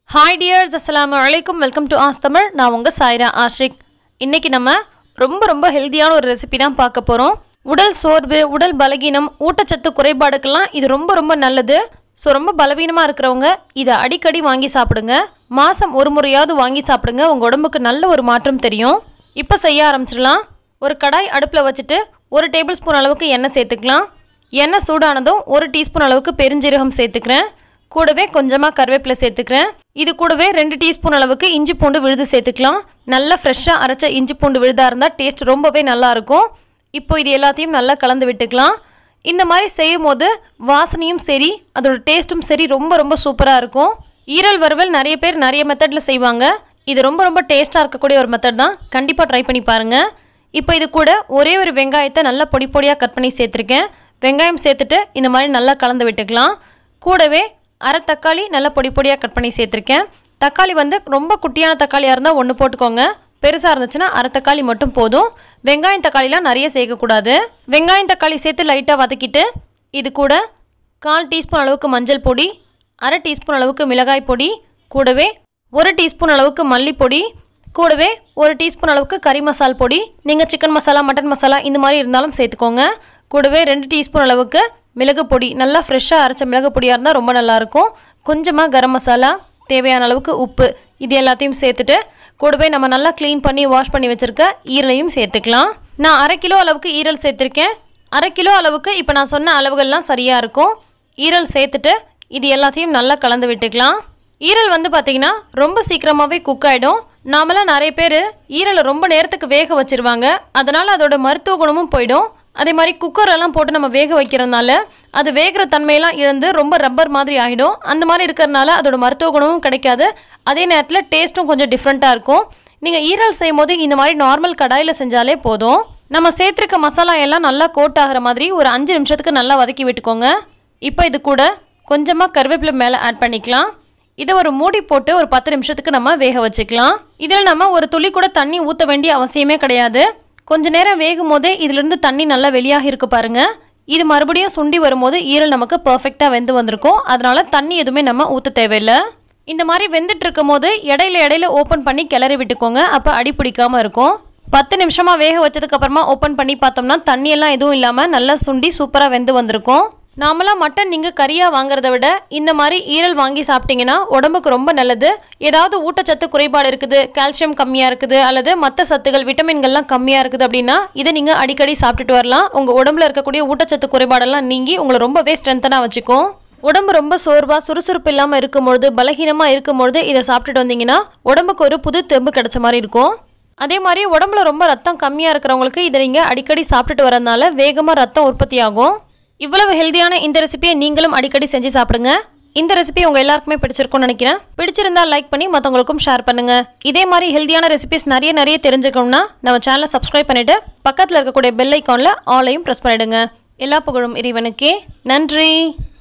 hi tears அஸ்ஸலாமு அலைக்கும் welcome to as Tamil நான் உங்கள் சாய்ரா ஆஷிக் இன்னைக்கு நம்ம ரொம்ப ரொம்ப ஹெல்த்தியான ஒரு ரெசிபி தான் பார்க்க போகிறோம் உடல் சோர்வு உடல் பலகீனம் ஊட்டச்சத்து குறைபாடுக்கெல்லாம் இது ரொம்ப ரொம்ப நல்லது ஸோ ரொம்ப பலவீனமாக இருக்கிறவங்க இதை அடிக்கடி வாங்கி சாப்பிடுங்க மாதம் ஒரு முறையாவது வாங்கி சாப்பிடுங்க உங்கள் உடம்புக்கு நல்ல ஒரு மாற்றம் தெரியும் இப்போ செய்ய ஆரம்பிச்சிடலாம் ஒரு கடாய் அடுப்பில் வச்சுட்டு ஒரு டேபிள் ஸ்பூன் அளவுக்கு எண்ணெய் சேர்த்துக்கலாம் எண்ணெய் சூடானதும் ஒரு டீஸ்பூன் அளவுக்கு பெருஞ்சீரகம் சேர்த்துக்கிறேன் கூடவே கொஞ்சமாக கருவேப்பிலை சேர்த்துக்கிறேன் இது கூடவே ரெண்டு டீஸ்பூன் அளவுக்கு இஞ்சி பூண்டு விழுது சேர்த்துக்கலாம் நல்லா ஃப்ரெஷ்ஷாக அரைச்ச இஞ்சி பூண்டு விழுதாக இருந்தால் டேஸ்ட் ரொம்பவே நல்லா இருக்கும் இப்போ இது எல்லாத்தையும் நல்லா கலந்து விட்டுக்கலாம் இந்த மாதிரி செய்யும் போது வாசனையும் சரி அதோட டேஸ்ட்டும் சரி ரொம்ப ரொம்ப சூப்பராக இருக்கும் ஈரல் வறுவல் நிறைய பேர் நிறைய மெத்தடில் செய்வாங்க இது ரொம்ப ரொம்ப டேஸ்ட்டாக இருக்கக்கூடிய ஒரு மெத்தட் தான் கண்டிப்பாக ட்ரை பண்ணி பாருங்கள் இப்போ இது கூட ஒரே ஒரு வெங்காயத்தை நல்லா பொடி பொடியாக கட் பண்ணி சேர்த்துருக்கேன் வெங்காயம் சேர்த்துட்டு இந்த மாதிரி நல்லா கலந்து விட்டுக்கலாம் கூடவே அரை தக்காளி நல்லா பொடி பொடியாக கட் பண்ணி சேர்த்துருக்கேன் தக்காளி வந்து ரொம்ப குட்டியான தக்காளியாக இருந்தால் ஒன்று போட்டுக்கோங்க பெருசாக இருந்துச்சுன்னா அரை தக்காளி மட்டும் போதும் வெங்காயம் தக்காளிலாம் நிறைய சேர்க்கக்கூடாது வெங்காயம் தக்காளி சேர்த்து லைட்டாக வதக்கிட்டு இது கூட கால் டீஸ்பூன் அளவுக்கு மஞ்சள் பொடி அரை டீஸ்பூன் அளவுக்கு மிளகாய் பொடி கூடவே ஒரு டீஸ்பூன் அளவுக்கு மல்லிப்பொடி கூடவே ஒரு டீஸ்பூன் அளவுக்கு கறி மசால் பொடி நீங்கள் சிக்கன் மசாலா மட்டன் மசாலா இந்த மாதிரி இருந்தாலும் சேர்த்துக்கோங்க கூடவே ரெண்டு டீஸ்பூன் அளவுக்கு மிளகு பொடி நல்லா ஃப்ரெஷ்ஷாக அரைச்ச மிளகு பொடியாக இருந்தால் ரொம்ப நல்லாயிருக்கும் கொஞ்சமாக கரம் மசாலா தேவையான அளவுக்கு உப்பு இது எல்லாத்தையும் சேர்த்துட்டு கூடவே நம்ம நல்லா க்ளீன் பண்ணி வாஷ் பண்ணி வச்சுருக்க ஈரலையும் சேர்த்துக்கலாம் நான் அரை கிலோ அளவுக்கு ஈரல் சேர்த்துருக்கேன் அரை கிலோ அளவுக்கு இப்போ நான் சொன்ன அளவுகள்லாம் சரியாக இருக்கும் ஈரல் சேர்த்துட்டு இது எல்லாத்தையும் நல்லா கலந்து விட்டுக்கலாம் ஈரல் வந்து பார்த்திங்கன்னா ரொம்ப சீக்கிரமாகவே குக் ஆகிடும் நாமெல்லாம் நிறைய பேர் ஈரலை ரொம்ப நேரத்துக்கு வேக வச்சிருவாங்க அதனால் அதோட மருத்துவ குணமும் போயிடும் அதே மாதிரி குக்கரெல்லாம் போட்டு நம்ம வேக வைக்கிறதுனால அது வேகிற தன்மையெல்லாம் இழந்து ரொம்ப ரப்பர் மாதிரி ஆகிடும் அந்த மாதிரி இருக்கிறதுனால அதோட மருத்துவ குணமும் கிடைக்காது அதே நேரத்தில் டேஸ்ட்டும் கொஞ்சம் டிஃப்ரெண்ட்டாக இருக்கும் நீங்கள் ஈரல் செய்யும் போது இந்த மாதிரி நார்மல் கடாயில் செஞ்சாலே போதும் நம்ம சேர்த்துருக்க மசாலா எல்லாம் நல்லா கோட் ஆகிற மாதிரி ஒரு அஞ்சு நிமிஷத்துக்கு நல்லா வதக்கி விட்டுக்கோங்க இப்போ இது கூட கொஞ்சமாக கருவேப்பிலை மேலே ஆட் பண்ணிக்கலாம் இதை ஒரு மூடி போட்டு ஒரு பத்து நிமிஷத்துக்கு நம்ம வேக வச்சுக்கலாம் இதில் நம்ம ஒரு துளி கூட தண்ணி ஊற்ற வேண்டிய அவசியமே கிடையாது கொஞ்ச நேரம் வேகும் போதே இதிலிருந்து தண்ணி நல்லா வெளியாகி இருக்கு பாருங்க இது மறுபடியும் சுண்டி வரும்போது ஈரல் நமக்கு பர்ஃபெக்டாக வெந்து வந்திருக்கும் அதனால தண்ணி எதுவுமே நம்ம ஊற்ற தேவையில்லை இந்த மாதிரி வெந்துட்டு இருக்கும் போது இடையில இடையில ஓப்பன் பண்ணி கிளறி விட்டுக்கோங்க அப்போ அடி பிடிக்காம இருக்கும் பத்து நிமிஷமா வேக வச்சதுக்கு அப்புறமா ஓப்பன் பண்ணி பார்த்தோம்னா தண்ணி எல்லாம் எதுவும் இல்லாமல் நல்லா சுண்டி சூப்பராக வெந்து வந்திருக்கும் நாமளாம் மட்டன் நீங்கள் கறியாக வாங்குறத விட இந்த மாதிரி ஈரல் வாங்கி சாப்பிட்டீங்கன்னா உடம்புக்கு ரொம்ப நல்லது ஏதாவது ஊட்டச்சத்து குறைபாடு இருக்குது கால்சியம் கம்மியாக இருக்குது அல்லது மற்ற சத்துகள் விட்டமின்கள்லாம் கம்மியாக இருக்குது அப்படின்னா இதை நீங்கள் அடிக்கடி சாப்பிட்டுட்டு வரலாம் உங்கள் உடம்புல இருக்கக்கூடிய ஊட்டச்சத்து குறைபாடெல்லாம் நீங்கி உங்களை ரொம்பவே ஸ்ட்ரென்த்தனாக வச்சுக்கும் உடம்பு ரொம்ப சோர்வாக சுறுசுறுப்பு இல்லாமல் இருக்கும்பொழுது பலகீனமாக இருக்கும்பொழுது இதை சாப்பிட்டுட்டு வந்தீங்கன்னா உடம்புக்கு ஒரு புது தெம்பு கிடைச்ச மாதிரி இருக்கும் அதே மாதிரி உடம்புல ரொம்ப ரத்தம் கம்மியாக இருக்கிறவங்களுக்கு இதை நீங்கள் அடிக்கடி சாப்பிட்டுட்டு வரதுனால வேகமாக ரத்தம் உற்பத்தி ஆகும் இவ்வளவு ஹெல்தியான இந்த ரெசிபியை நீங்களும் அடிக்கடி செஞ்சு சாப்பிடுங்க இந்த ரெசிபி உங்கள் எல்லாருக்குமே பிடிச்சிருக்கும்னு நினைக்கிறேன் பிடிச்சிருந்தா லைக் பண்ணி மற்றவங்களுக்கும் ஷேர் பண்ணுங்க இதே மாதிரி ஹெல்தியான ரெசிபிஸ் நிறைய நிறைய தெரிஞ்சுக்கணும்னா நம்ம சேனலை சப்ஸ்கிரைப் பண்ணிட்டு பக்கத்தில் இருக்கக்கூடிய பெல் ஐக்கானில் ஆலையும் ப்ரெஸ் பண்ணிடுங்க எல்லா புகழும் இறைவனுக்கே நன்றி